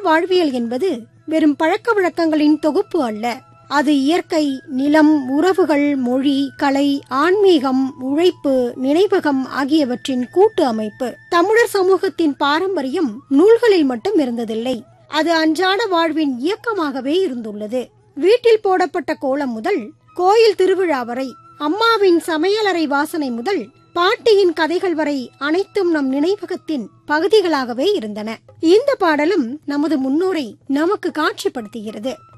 தமிழர் வாழ்வியல் என்பது வெறும் பழக்க வழக்கங்களின் தொகுப்பு அல்ல அது இயற்கை நிலம் உறவுகள் மொழி கலை ஆன்மீகம் உழைப்பு நினைவகம் ஆகியவற்றின் கூட்டு அமைப்பு தமிழர் சமூகத்தின் பாரம்பரியம் நூல்களில் மட்டும் இருந்ததில்லை அது அன்றாட வாழ்வின் இயக்கமாகவே இருந்துள்ளது வீட்டில் போடப்பட்ட கோலம் முதல் கோயில் திருவிழா வரை அம்மாவின் சமையலறை வாசனை முதல் பாட்டியின் கதைகள் வரை அனைத்தும் நம் நினைவகத்தின் பகுதிகளாகவே இருந்தன இந்த பாடலும் நமது முன்னோரை நமக்கு காட்சிப்படுத்துகிறது